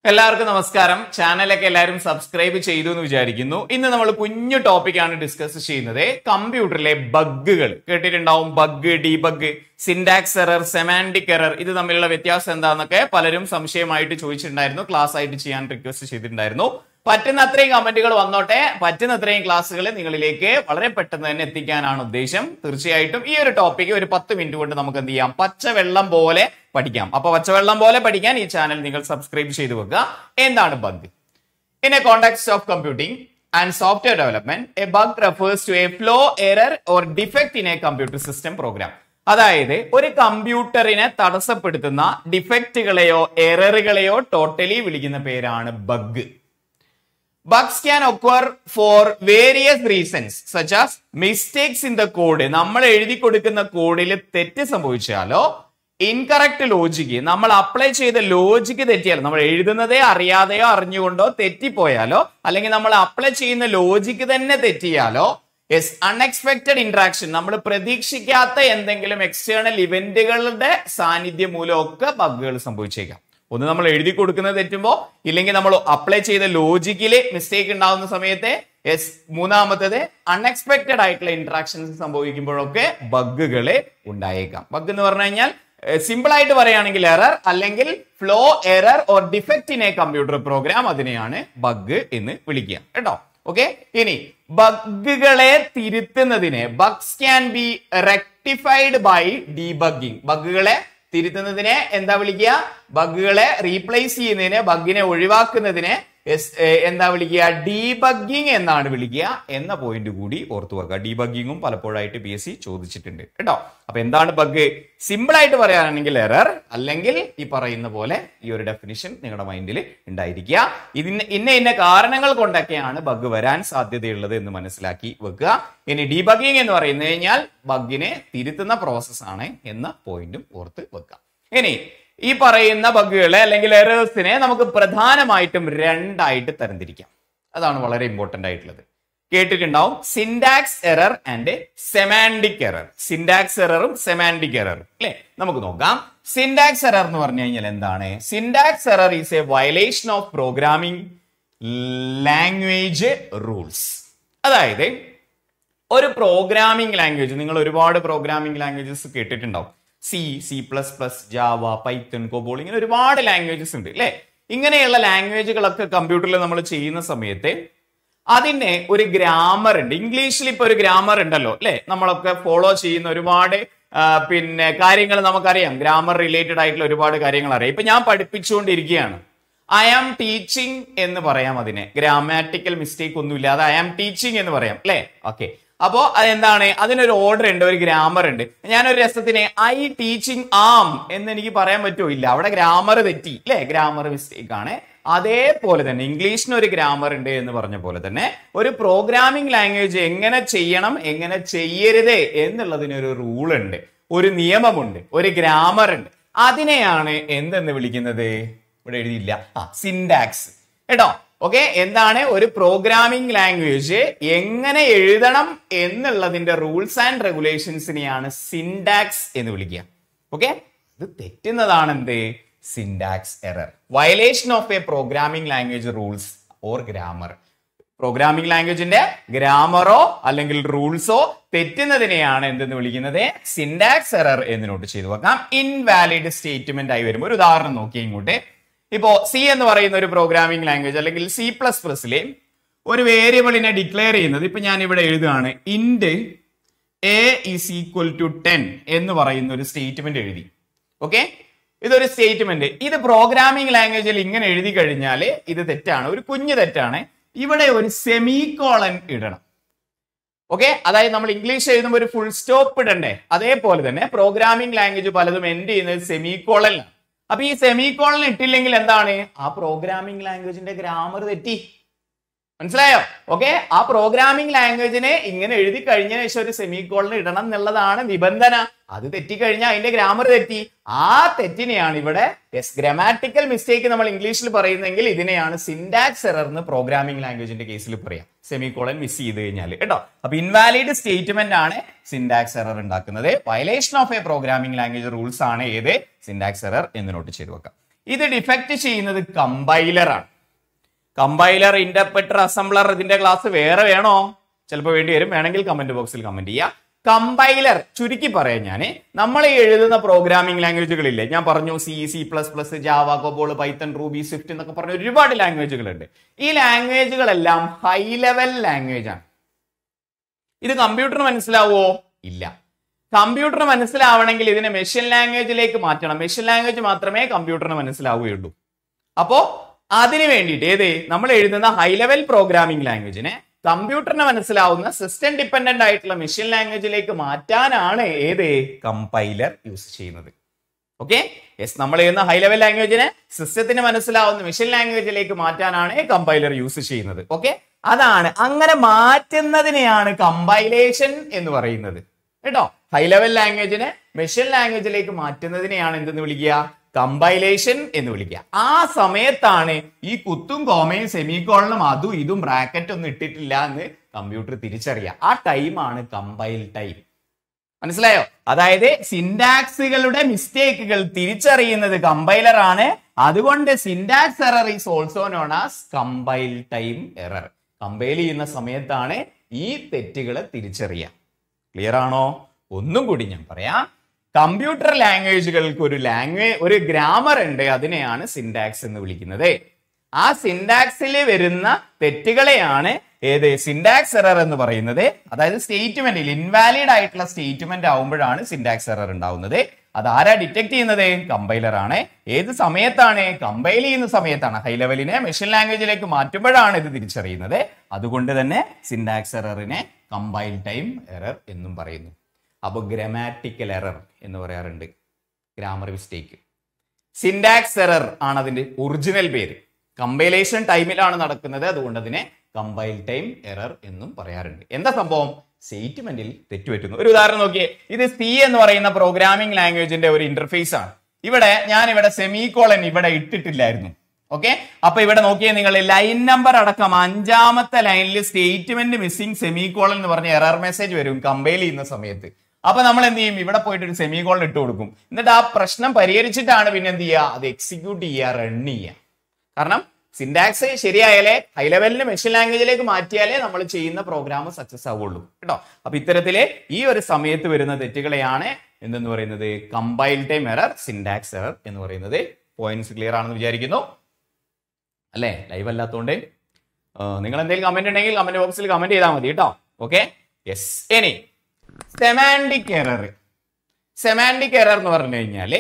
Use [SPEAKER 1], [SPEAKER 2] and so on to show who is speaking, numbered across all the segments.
[SPEAKER 1] എല്ലാവർക്കും നമസ്കാരം ചാനലൊക്കെ എല്ലാവരും സബ്സ്ക്രൈബ് ചെയ്തു എന്ന് വിചാരിക്കുന്നു ഇന്ന് നമ്മൾ കുഞ്ഞു ടോപ്പിക്കാണ് ഡിസ്കസ് ചെയ്യുന്നത് കമ്പ്യൂട്ടറിലെ ബഗ്ഗുകൾ കേട്ടിട്ടുണ്ടാവും bug debug syntax error semantic error ഇത് തമ്മിലുള്ള വ്യത്യാസം എന്താണെന്നൊക്കെ പലരും സംശയമായിട്ട് ചോദിച്ചിട്ടുണ്ടായിരുന്നു ക്ലാസ് ആയിട്ട് ചെയ്യാൻ റിക്വസ്റ്റ് ചെയ്തിട്ടുണ്ടായിരുന്നു പറ്റുന്ന അത്രയും കമന്റുകൾ വന്നോട്ടെ പറ്റുന്ന അത്രയും ക്ലാസ്സുകൾ നിങ്ങളിലേക്ക് വളരെ പെട്ടെന്ന് തന്നെ എത്തിക്കാനാണ് ഉദ്ദേശം തീർച്ചയായിട്ടും ഈ ഒരു ടോപ്പിക്ക് ഒരു പത്ത് മിനിറ്റ് കൊണ്ട് നമുക്ക് എന്ത് ചെയ്യാം പച്ചവെള്ളം പോലെ പഠിക്കാം അപ്പൊ പച്ചവെള്ളം പോലെ പഠിക്കാൻ ഈ ചാനൽ നിങ്ങൾ സബ്സ്ക്രൈബ് ചെയ്തു വെക്കുക എന്താണ് bug in a context of computing and software development a bug refers to a flaw error or defect in a computer system program അതായത് ഒരു കമ്പ്യൂട്ടറിനെ തടസ്സപ്പെടുത്തുന്ന ഡിഫക്റ്റുകളെയോ എററുകളെയോ ടോട്ടലി വിളിക്കുന്ന പേരാണ് bug bugs can occur for various reasons such as mistakes in the code നമ്മൾ എഴുതി കൊടുക്കുന്ന കോഡിൽ തെറ്റ് സംഭവിച്ചാലോ ഇൻകറക്റ്റ് ലോജിക്ക് നമ്മൾ അപ്ലൈ ചെയ്ത ലോജിക്ക് തെറ്റിയാലോ നമ്മൾ എഴുതുന്നതേ അറിയാതെയോ അറിഞ്ഞുകൊണ്ടോ തെറ്റിപ്പോയാലോ അല്ലെങ്കിൽ നമ്മൾ അപ്ലൈ ചെയ്യുന്ന ലോജിക്ക് തന്നെ തെറ്റിയാലോ യെസ് അൺഎക്സ്പെക്ടഡ് ഇന്ററാക്ഷൻ നമ്മൾ പ്രതീക്ഷിക്കാത്ത എന്തെങ്കിലും എക്സ്റ്റേണൽ ഇവന്റുകളുടെ സാന്നിധ്യം മൂലമൊക്കെ ബഗ്ഗുകൾ സംഭവിച്ചേക്കാം ഒന്ന് നമ്മൾ എഴുതി കൊടുക്കുന്നത് തെറ്റുമ്പോൾ ഇല്ലെങ്കിൽ നമ്മൾ അപ്ലൈ ചെയ്ത ലോജിക്കില് മിസ്റ്റേക്ക് ഉണ്ടാകുന്ന സമയത്ത് യെസ് മൂന്നാമത്തത് അൺഎക്സ്പെക്ടഡ് ആയിട്ടുള്ള ഇന്ററാക്ഷൻസ് സംഭവിക്കുമ്പോഴൊക്കെ ബഗ്ഗുകൾ ഉണ്ടായേക്കാം ബഗ് എന്ന് പറഞ്ഞു കഴിഞ്ഞാൽ സിമ്പിൾ ആയിട്ട് പറയുകയാണെങ്കിൽ എറർ അല്ലെങ്കിൽ flaw error or defect in a computer program അതിനെയാണ് ബഗ് എന്ന് വിളിക്കുക കേട്ടോ ഓക്കെ ഇനി ബഗ്ഗുകളെ തിരുത്തുന്നതിന് bugs can be rectified by debugging ബഗ്ഗുകളെ തിരുത്തുന്നതിനെ എന്താ വിളിക്കുക ബഗ്ഗുകളെ റീപ്ലേസ് ചെയ്യുന്നതിന് ബഗ്ഗിനെ ഒഴിവാക്കുന്നതിനെ എസ്- ഏ, എന്താ വിളിക്കുക ഡീബഗ്ഗിങ് എന്നാണ് വിളിക്കുക എന്ന പോയിന്റ് കൂടി ഓർത്തു വെക്കുക ഡീബഗ്ഗിങ്ങും പലപ്പോഴായിട്ട് പി എസ് സി ചോദിച്ചിട്ടുണ്ട് കേട്ടോ അപ്പൊ എന്താണ് ബഗ് സിമ്പിൾ ആയിട്ട് പറയാനാണെങ്കിൽ എറർ അല്ലെങ്കിൽ ഈ പറയുന്ന പോലെ ഈ ഒരു ഡെഫിനിഷൻ നിങ്ങളുടെ മൈൻഡിൽ ഉണ്ടായിരിക്കുക ഇതിന് ഇന്ന ഇന്ന കാരണങ്ങൾ കൊണ്ടൊക്കെയാണ് ബഗ് വരാൻ സാധ്യതയുള്ളത് എന്ന് മനസ്സിലാക്കി വെക്കുക ഇനി ഡീബഗ്ഗിങ് എന്ന് പറയുന്നത് കഴിഞ്ഞാൽ ബഗ്ഗിനെ തിരുത്തുന്ന പ്രോസസ് ആണ് എന്ന പോയിന്റും ഓർത്ത് വെക്കുക ഇനി ഈ പറയുന്ന ബഗ്ഗുകളെ അല്ലെങ്കിൽ എറേഴ്സിനെ നമുക്ക് പ്രധാനമായിട്ടും രണ്ടായിട്ട് തരംതിരിക്കാം അതാണ് വളരെ ഇമ്പോർട്ടന്റ് ആയിട്ടുള്ളത് കേട്ടിട്ടുണ്ടാവും syntax error and semantic error syntax എററും സെമാൻഡിക് എററും അല്ലെ നമുക്ക് നോക്കാം സിൻഡാക്സ് എറർ എന്ന് പറഞ്ഞു കഴിഞ്ഞാൽ എന്താണ് syntax error is a violation of programming language rules അതായത് ഒരു പ്രോഗ്രാമിംഗ് ലാംഗ്വേജ് നിങ്ങൾ ഒരുപാട് പ്രോഗ്രാമിംഗ് ലാംഗ്വേജസ് കേട്ടിട്ടുണ്ടാവും C C plus plus Java Python COBOL ഇങ്ങനെ ഒരുപാട് ലാംഗ്വേജസ് ഉണ്ട് അല്ലെ ഇങ്ങനെയുള്ള ലാംഗ്വേജുകളൊക്കെ കമ്പ്യൂട്ടറിൽ നമ്മൾ ചെയ്യുന്ന സമയത്ത് അതിന് ഒരു ഗ്രാമർ ഉണ്ട് ഇംഗ്ലീഷിൽ ഇപ്പൊ ഒരു ഗ്രാമർ ഉണ്ടല്ലോ അല്ലെ നമ്മളൊക്കെ ഫോളോ ചെയ്യുന്ന ഒരുപാട് ആ, പിന്നെ കാര്യങ്ങൾ നമുക്കറിയാം ഗ്രാമർ റിലേറ്റഡ് ആയിട്ടുള്ള ഒരുപാട് കാര്യങ്ങൾ അറിയാം ഇപ്പൊ ഞാൻ പഠിപ്പിച്ചുകൊണ്ടിരിക്കുകയാണ് ഐ ആം ടീച്ചിങ് എന്ന് പറയാം അതിനെ ഗ്രാമാറ്റിക്കൽ മിസ്റ്റേക്ക് ഒന്നുമില്ല അത് ഐ ആം ടീച്ചിങ് എന്ന് പറയാം അല്ലെ ഓക്കെ അപ്പോ അതെന്താണ് അതിനൊരു ഓർഡർ ഉണ്ട് ഒരു ഗ്രാമർ ഉണ്ട് ഞാനൊരു രസത്തിന് ഐ ടീച്ചിങ് ആം എന്ന് എനിക്ക് പറയാൻ പറ്റുമോ ഇല്ല അവിടെ ഗ്രാമർ തെറ്റി അല്ലെ ഗ്രാമർ മിസ്റ്റേക്ക് ആണ് അതേപോലെ തന്നെ ഇംഗ്ലീഷിന് ഒരു ഗ്രാമർ ഉണ്ട് എന്ന് പറഞ്ഞ പോലെ തന്നെ ഒരു പ്രോഗ്രാമിംഗ് ലാംഗ്വേജ് എങ്ങനെ ചെയ്യണം എങ്ങനെ ചെയ്യരുത് എന്നുള്ളതിനൊരു റൂൾ ഉണ്ട് ഒരു നിയമമുണ്ട് ഒരു ഗ്രാമർ ഉണ്ട് അതിനെയാണ് എന്തെന്ന് വിളിക്കുന്നത് ഇവിടെ എഴുതിയില്ല ആ സിൻഡാക്സ് കേട്ടോ ഓക്കെ എന്താണ് ഒരു പ്രോഗ്രാമിംഗ് ലാംഗ്വേജ് എങ്ങനെ എഴുതണം എന്നുള്ളതിന്റെ റൂൾസ് ആൻഡ് റെഗുലേഷൻസിനെയാണ് സിൻഡാക്സ് എന്ന് വിളിക്കുക ഓക്കെ ഇത് തെറ്റുന്നതാണ് എന്ത് syntax error violation of a programming language rules or grammar programming ലാംഗ്വേജിന്റെ ഗ്രാമറോ അല്ലെങ്കിൽ റൂൾസോ തെറ്റുന്നതിനെയാണ് എന്തെന്ന് വിളിക്കുന്നത് സിൻഡാക്സ് എറർ എന്ന് നോട്ട് ചെയ്തു വെക്കാം ഇൻവാലിഡ് സ്റ്റേറ്റ്മെന്റ് ആയി വരും ഒരു ഉദാഹരണം നോക്കി ഇങ്ങോട്ട് ഇപ്പോ സി എന്ന് പറയുന്ന ഒരു പ്രോഗ്രാമിംഗ് ലാംഗ്വേജ് അല്ലെങ്കിൽ സി പ്ലസ് പ്ലസിലെ ഒരു വേരിയബിളിനെ ഡിക്ലെയർ ചെയ്യുന്നത് ഇപ്പൊ ഞാൻ ഇവിടെ എഴുതുകയാണ് int a is equal to ten എന്ന് പറയുന്ന ഒരു സ്റ്റേറ്റ്മെന്റ് എഴുതി ഓക്കെ ഇതൊരു സ്റ്റേറ്റ്മെന്റ് ഇത് പ്രോഗ്രാമിംഗ് ലാംഗ്വേജിൽ ഇങ്ങനെ എഴുതി കഴിഞ്ഞാൽ ഇത് തെറ്റാണ് ഒരു കുഞ്ഞു തെറ്റാണ് ഇവിടെ ഒരു സെമി കോളൻ ഇടണം ഓക്കെ അതായത് നമ്മൾ ഇംഗ്ലീഷ് എഴുതുമ്പോൾ ഒരു ഫുൾ സ്റ്റോപ്പ് ഇടണ്ടേ അതേപോലെ തന്നെ പ്രോഗ്രാമിംഗ് ലാംഗ്വേജ് പലതും എൻഡ് ചെയ്യുന്നത് സെമി കോളനിലാണ് അപ്പൊ ഈ സെമി കോളൻ ഇട്ടില്ലെങ്കിൽ എന്താണ് ആ പ്രോഗ്രാമിംഗ് ലാംഗ്വേജിന്റെ ഗ്രാമർ തെറ്റി മനസ്സിലായോ ഓക്കെ ആ പ്രോഗ്രാമിംഗ് ലാംഗ്വേജിനെ ഇങ്ങനെ എഴുതി കഴിഞ്ഞതിന് ശേഷം ഒരു സെമി കോളൻ ഇടണം എന്നുള്ളതാണ് നിബന്ധന അത് തെറ്റിക്കഴിഞ്ഞാൽ അതിന്റെ ഗ്രാമർ തെറ്റി ആ തെറ്റിനെയാണ് ഇവിടെ യെസ് ഗ്രാമാറ്റിക്കൽ മിസ്റ്റേക്ക് നമ്മൾ ഇംഗ്ലീഷിൽ പറയുന്നെങ്കിൽ ഇതിനെയാണ് സിൻഡാക്സ് എറർ എന്ന് പ്രോഗ്രാമിംഗ് ലാംഗ്വേജിന്റെ കേസിൽ പറയാം സെമി കോളൻ മിസ് ചെയ്ത് കഴിഞ്ഞാൽ കേട്ടോ അപ്പൊ ഇൻവാലിഡ് സ്റ്റേറ്റ്മെന്റ് ആണ് സിൻഡാക്സ് എറർ ഉണ്ടാക്കുന്നത് violation of a programming language rules ആണ് ഏത് സിൻഡാക്സ് എറർ എന്ന് നോട്ട് ചെയ്ത് വെക്കാം ഇത് ഡിഫക്റ്റ് ചെയ്യുന്നത് കമ്പൈലറാണ് കമ്പൈലർ ഇന്റർപ്രറ്റർ അസംബ്ലർ ഇതിന്റെ ക്ലാസ് വേറെ വേണോ ചിലപ്പോൾ വേണ്ടി വരും വേണമെങ്കിൽ കമന്റ് ബോക്സിൽ കമന്റ് ചെയ്യുക കമ്പൈലർ ചുരുക്കി പറയാം ഞാൻ നമ്മൾ ഈ എഴുതുന്ന പ്രോഗ്രാമിംഗ് ലാംഗ്വേജുകളില്ലേ ഞാൻ പറഞ്ഞു C C plus plus Java COBOL Python Ruby Swift എന്നൊക്കെ പറഞ്ഞ ഒരുപാട് ലാംഗ്വേജുകളുണ്ട് ഈ ലാംഗ്വേജുകളെല്ലാം ഹൈ ലെവൽ ലാംഗ്വേജ് ആണ് ഇത് കമ്പ്യൂട്ടറിന് മനസ്സിലാവോ ഇല്ല കമ്പ്യൂട്ടറിന് മനസ്സിലാവണമെങ്കിൽ ഇതിനെ മെഷീൻ ലാംഗ്വേജിലേക്ക് മാറ്റണം മെഷീൻ ലാംഗ്വേജ് മാത്രമേ കമ്പ്യൂട്ടറിന് മനസ്സിലാവുകയുള്ളൂ അപ്പോ അതിന് വേണ്ടിയിട്ട് ഏത് നമ്മൾ എഴുതുന്ന ഹൈ ലെവൽ പ്രോഗ്രാമിംഗ് ലാംഗ്വേജിനെ കമ്പ്യൂട്ടറിന് മനസ്സിലാവുന്ന സിസ്റ്റം ഡിപ്പെൻഡന്റ് ആയിട്ടുള്ള മെഷീൻ ലാംഗ്വേജിലേക്ക് മാറ്റാനാണ് ഏത് കമ്പൈലർ യൂസ് ചെയ്യുന്നത് ഓക്കെ യെസ് നമ്മൾ ചെയ്യുന്ന ഹൈ ലെവൽ ലാംഗ്വേജിനെ സിസ്റ്റത്തിന് മനസ്സിലാവുന്ന മെഷീൻ ലാംഗ്വേജിലേക്ക് മാറ്റാനാണ് കമ്പൈലർ യൂസ് ചെയ്യുന്നത് ഓക്കെ അതാണ് അങ്ങനെ മാറ്റുന്നതിനെയാണ് കമ്പൈലേഷൻ എന്ന് പറയുന്നത് കേട്ടോ ഹൈ ലെവൽ ലാംഗ്വേജിനെ മെഷീൻ ലാംഗ്വേജിലേക്ക് മാറ്റുന്നതിനെയാണ് എന്തെന്ന് വിളിക്കുക കമ്പൈലേഷൻ എന്ന് വിളിക്കുക ആ സമയത്താണ് ഈ കുത്തും കോമയും സെമിക്കോളനും അതും ഇതും ബ്രാക്കറ്റ് ഒന്നും ഇട്ടിട്ടില്ല എന്ന് കമ്പ്യൂട്ടർ തിരിച്ചറിയുക ആ ടൈമാണ് കമ്പൈൽ ടൈം മനസ്സിലായോ അതായത് സിൻടാക്സുകളുടെ മിസ്റ്റേക്കുകൾ തിരിച്ചറിയുന്നത് കമ്പൈലർ ആണ് അതുകൊണ്ട് syntax error is also known as compile time error compile ചെയ്യുന്ന സമയത്താണ് ഈ തെറ്റുകളെ തിരിച്ചറിയുക ക്ലിയർ ആണോ ഒന്നും കൂടി ഞാൻ പറയാം കമ്പ്യൂട്ടർ ലാംഗ്വേജുകൾക്ക് ഒരു ലാംഗ്വേജ് ഒരു ഗ്രാമർ ഉണ്ട് അതിനെയാണ് സിൻടാക്സ് എന്ന് വിളിക്കുന്നത് ആ സിൻടാക്സിൽ വരുന്ന തെറ്റുകളെയാണ് ഏത് സിൻടാക്സ് എറർ എന്ന് പറയുന്നത് അതായത് സ്റ്റേറ്റ്മെന്റിൽ ഇൻവാലിഡ് ആയിട്ടുള്ള സ്റ്റേറ്റ്മെന്റ് ആവുമ്പോഴാണ് സിൻടാക്സ് എറർ ഉണ്ടാവുന്നത് അത് ആരാ ഡിറ്റക്ട് ചെയ്യുന്നത് കമ്പൈലർ ആണ് ഏത് സമയത്താണ് കമ്പൈൽ ചെയ്യുന്ന സമയത്താണ് ഹൈ ലെവലിനെ മെഷീൻ ലാംഗ്വേജിലേക്ക് മാറ്റുമ്പോഴാണ് ഇത് തിരിച്ചറിയുന്നത് അതുകൊണ്ട് തന്നെ സിൻടാക്സ് എററിനെ കമ്പൈൽ ടൈം എറർ എന്നും പറയുന്നു അപ്പോൾ ഗ്രമാറ്റിക്കൽ എറർ എന്ന് പറയാറുണ്ട് ഗ്രാമർ മിസ്റ്റേക്ക് സിൻടാക്സ് എറർ ആണ് അതിന്റെ ഒറിജിനൽ പേര് കമ്പൈലേഷൻ ടൈമിലാണ് നടക്കുന്നത് അതുകൊണ്ട് അതിനെ കമ്പൈൽ ടൈം എറർ എന്നും പറയാറുണ്ട് എന്താ സംഭവം സ്റ്റേറ്റ്മെന്റിൽ തെറ്റുപറ്റുന്നു ഒരു ഉദാഹരണം നോക്കിയേ ഇത് സി എന്ന് പറയുന്ന പ്രോഗ്രാമിംഗ് ലാംഗ്വേജിന്റെ ഒരു ഇന്റർഫേസ് ആണ് ഇവിടെ ഞാൻ ഇവിടെ സെമി കോളൻ ഇവിടെ ഇട്ടിട്ടില്ലായിരുന്നു ഓക്കെ അപ്പൊ ഇവിടെ നോക്കിയേ നിങ്ങൾ ലൈൻ നമ്പർ അടക്കം അഞ്ചാമത്തെ ലൈനിൽ സ്റ്റേറ്റ്മെന്റ് മിസ്സിംഗ് സെമി കോളൻ എന്ന് പറഞ്ഞ എറർ മെസ്സേജ് വരും കമ്പൈൽ ചെയ്യുന്ന സമയത്ത് അപ്പൊ നമ്മൾ എന്ത് ചെയ്യും ഇവിടെ പോയിട്ട് ഒരു സെമി കോളൻ ഇട്ട് കൊടുക്കും എന്നിട്ട് ആ പ്രശ്നം പരിഹരിച്ചിട്ടാണ് പിന്നെ എന്ത് ചെയ്യുക അത് എക്സിക്യൂട്ട് ചെയ്യുക റൺ ചെയ്യുക കാരണം സിൻടാക്സ് ശരിയായാലേ ഹൈ ലെവലിന് മെഷീൻ ലാംഗ്വേജിലേക്ക് മാറ്റിയാലേ നമ്മൾ ചെയ്യുന്ന പ്രോഗ്രാം സക്സസ് ആവുള്ളൂ കേട്ടോ അപ്പൊ ഇത്തരത്തില് ഈ ഒരു സമയത്ത് വരുന്ന തെറ്റുകളെയാണ് എന്തെന്ന് പറയുന്നത് compile time error syntax error എന്ന് പറയുന്നത് പോയിന്റ്സ് ക്ലിയർ ആണെന്ന് വിചാരിക്കുന്നു അല്ലേ ലൈവ് അല്ലാത്തതുകൊണ്ട് നിങ്ങൾ എന്തെങ്കിലും കമന്റ് ഉണ്ടെങ്കിൽ കമന്റ് ബോക്സിൽ കമന്റ് ചെയ്താൽ മതി കേട്ടോ ഓക്കെ യെസ് ഇനി സെമാൻഡിക് എറർ സെമാൻഡിക് എറർ എന്ന് പറഞ്ഞു കഴിഞ്ഞാല്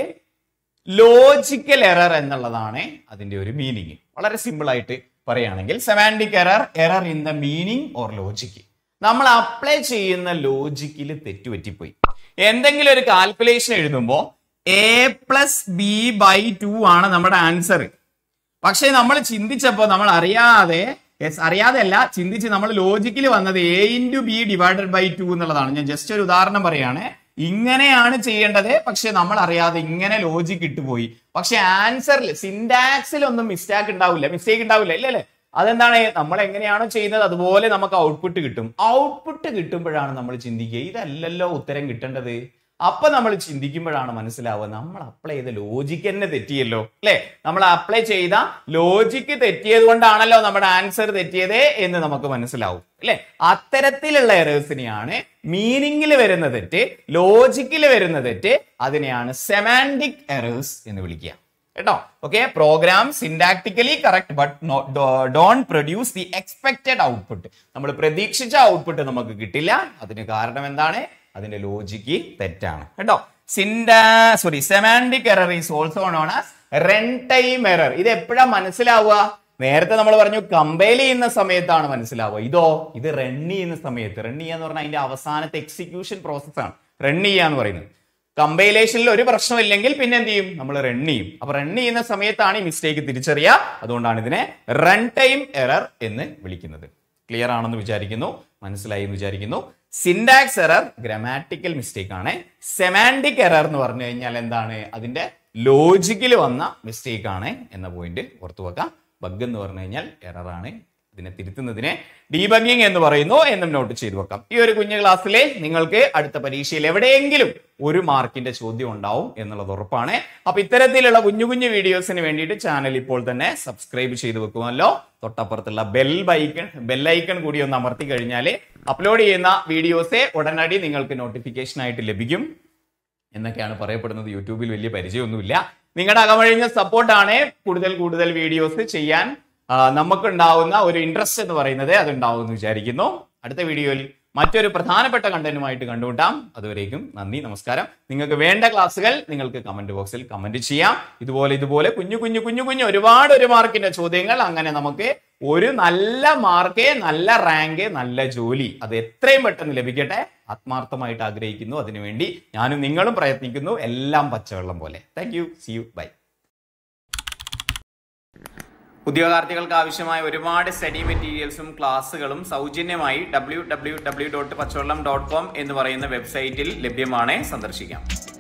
[SPEAKER 1] ലോജിക്കൽ എറർ എന്നുള്ളതാണ് അതിന്റെ ഒരു മീനിങ് വളരെ സിമ്പിൾ ആയിട്ട് പറയുകയാണെങ്കിൽ semantic error error in the meaning or logic നമ്മൾ അപ്ലൈ ചെയ്യുന്ന ലോജിക്കിൽ തെറ്റുപറ്റിപ്പോയി എന്തെങ്കിലും ഒരു കാൽക്കുലേഷൻ എഴുതുമ്പോൾ a plus b by two ആണ് നമ്മുടെ ആൻസർ പക്ഷേ നമ്മൾ ചിന്തിച്ചപ്പോൾ നമ്മൾ അറിയാതെ യെസ് അറിയാതെ അല്ല ചിന്തിച്ച് നമ്മൾ ലോജിക്കിൽ വന്നത് a into b divided by two എന്നുള്ളതാണ് ഞാൻ ജസ്റ്റ് ഒരു ഉദാഹരണം പറയാണ് ഇങ്ങനെയാണ് ചെയ്യേണ്ടത് പക്ഷെ നമ്മൾ അറിയാതെ ഇങ്ങനെ ലോജിക്ക് ഇട്ടുപോയി പക്ഷെ ആൻസറിൽ സിൻടാക്സിൽ ഒന്നും മിസ്റ്റേക്ക് ഉണ്ടാവില്ല മിസ്റ്റേക്ക് ഉണ്ടാവില്ല ഇല്ല അല്ലേ അതെന്താണ് നമ്മൾ എങ്ങനെയാണോ ചെയ്യുന്നത് അതുപോലെ നമുക്ക് ഔട്ട്പുട്ട് കിട്ടും ഔട്ട്പുട്ട് കിട്ടുമ്പോഴാണ് നമ്മൾ ചിന്തിക്കുക ഇതല്ലല്ലോ ഉത്തരം കിട്ടേണ്ടത് അപ്പൊ നമ്മൾ ചിന്തിക്കുമ്പോഴാണ് മനസ്സിലാവുക നമ്മൾ അപ്ലൈ ചെയ്ത ലോജിക്ക് തന്നെ തെറ്റിയല്ലോ അല്ലെ നമ്മൾ അപ്ലൈ ചെയ്ത ലോജിക്ക് തെറ്റിയത് കൊണ്ടാണല്ലോ നമ്മുടെ ആൻസർ തെറ്റിയത് എന്ന് നമുക്ക് മനസ്സിലാവും അല്ലെ അത്തരത്തിലുള്ള എറേഴ്സിനെയാണ് മീനിങ്ങിൽ വരുന്ന തെറ്റ് ലോജിക്കിൽ വരുന്ന തെറ്റ് അതിനെയാണ് സെമാൻഡിക് എറേഴ്സ് എന്ന് വിളിക്കുക കേട്ടോ okay program syntactically correct but don't produce the expected output നമ്മൾ പ്രതീക്ഷിച്ച ഔട്ട്പുട്ട് നമുക്ക് കിട്ടില്ല അതിന് കാരണം എന്താണ് അതിന്റെ ലോജിക്ക് തെറ്റാണ് കേട്ടോ syntax sorry semantic error is also known as run time error ഇത് എപ്പോഴാ മനസ്സിലാവുക നേരത്തെ നമ്മൾ പറഞ്ഞു കമ്പൈൽ ചെയ്യുന്ന സമയത്താണ് മനസ്സിലാവുക ഇതോ ഇത് റൺ ചെയ്യുന്ന സമയത്ത് റൺ ചെയ്യാന്ന് പറഞ്ഞാൽ അതിന്റെ അവസാനത്തെ എക്സിക്യൂഷൻ പ്രോസസ്സാണ് റൺ ചെയ്യാന്ന് പറയുന്നത് കമ്പൈലേഷനിൽ ഒരു പ്രശ്നമില്ലെങ്കിൽ പിന്നെ എന്ത് ചെയ്യും നമ്മൾ റൺ ചെയ്യും അപ്പൊ റൺ ചെയ്യുന്ന സമയത്താണ് ഈ മിസ്റ്റേക്ക് തിരിച്ചറിയുക അതുകൊണ്ടാണ് ഇതിനെ റൺ ടൈം എറർ എന്ന് വിളിക്കുന്നത് ക്ലിയർ ആണെന്ന് വിചാരിക്കുന്നു മനസ്സിലായി എന്ന് വിചാരിക്കുന്നു സിൻഡാക്സ് എറർ ഗ്രാമാറ്റിക്കൽ മിസ്റ്റേക്ക് ആണ് സെമാൻഡിക് എറർ എന്ന് പറഞ്ഞു കഴിഞ്ഞാൽ എന്താണ് അതിന്റെ ലോജിക്കിൽ വന്ന മിസ്റ്റേക്ക് ആണ് എന്ന പോയിന്റ് ഓർത്തു വെക്കാം ബഗ് എന്ന് പറഞ്ഞു കഴിഞ്ഞാൽ എറർ ആണ് ഇതിനെ തിരുത്തുന്നതിനെ ഡീബഗിങ് എന്ന് പറയുന്നു എന്നും നോട്ട് ചെയ്തു വെക്കാം ഈ ഒരു കുഞ്ഞു ക്ലാസ്സിലെ നിങ്ങൾക്ക് അടുത്ത പരീക്ഷയിൽ എവിടെയെങ്കിലും ഒരു മാർക്കിന്റെ ചോദ്യം ഉണ്ടാവും എന്നുള്ളത് ഉറപ്പാണ് അപ്പൊ ഇത്തരത്തിലുള്ള കുഞ്ഞു കുഞ്ഞു വീഡിയോസിന് വേണ്ടിയിട്ട് ചാനൽ ഇപ്പോൾ തന്നെ സബ്സ്ക്രൈബ് ചെയ്ത് വെക്കുമല്ലോ തൊട്ടപ്പുറത്തുള്ള ബെൽ ബൈക്കൺ ബെല്ലൈക്കൺ കൂടി ഒന്ന് അമർത്തി കഴിഞ്ഞാൽ അപ്ലോഡ് ചെയ്യുന്ന വീഡിയോസെ ഉടനടി നിങ്ങൾക്ക് നോട്ടിഫിക്കേഷൻ ആയിട്ട് ലഭിക്കും എന്നൊക്കെയാണ് പറയപ്പെടുന്നത് യൂട്യൂബിൽ വലിയ പരിചയമൊന്നുമില്ല നിങ്ങളുടെ അകമഴിഞ്ഞ സപ്പോർട്ടാണ് കൂടുതൽ കൂടുതൽ വീഡിയോസ് ചെയ്യാൻ ആ, നമുക്കുണ്ടാവുന്ന ഒരു ഇൻട്രസ്റ്റ് എന്ന് പറയുന്നത് അതുണ്ടാവും എന്ന് വിചാരിക്കുന്നു അടുത്ത വീഡിയോയിൽ മറ്റൊരു പ്രധാനപ്പെട്ട കണ്ടന്റുമായിട്ട് കണ്ടുമുട്ടാം അതുവരേക്കും നന്ദി നമസ്കാരം നിങ്ങൾക്ക് വേണ്ട ക്ലാസ്സുകൾ നിങ്ങൾക്ക് കമന്റ് ബോക്സിൽ കമന്റ് ചെയ്യാം ഇതുപോലെ ഇതുപോലെ കുഞ്ഞു കുഞ്ഞു കുഞ്ഞു കുഞ്ഞു ഒരുപാട് ഒരു മാർക്കിന്റെ ചോദ്യങ്ങൾ അങ്ങനെ നമുക്ക് ഒരു നല്ല മാർക്ക് നല്ല റാങ്ക് നല്ല ജോലി അത് എത്രയും പെട്ടെന്ന് ലഭിക്കട്ടെ ആത്മാർത്ഥമായിട്ട് ആഗ്രഹിക്കുന്നു അതിനുവേണ്ടി ഞാനും നിങ്ങളും പ്രയത്നിക്കുന്നു എല്ലാം പച്ചവെള്ളം പോലെ thank you see you bye ഉദ്യോഗാർത്ഥികൾക്ക് ആവശ്യമായ ഒരുപാട് സ്റ്റഡി മെറ്റീരിയൽസും ക്ലാസ്സുകളും സൗജന്യമായി W W W dot Pachavellam dot com എന്ന് പറയുന്ന വെബ്സൈറ്റിൽ ലഭ്യമാണ് സന്ദർശിക്കാം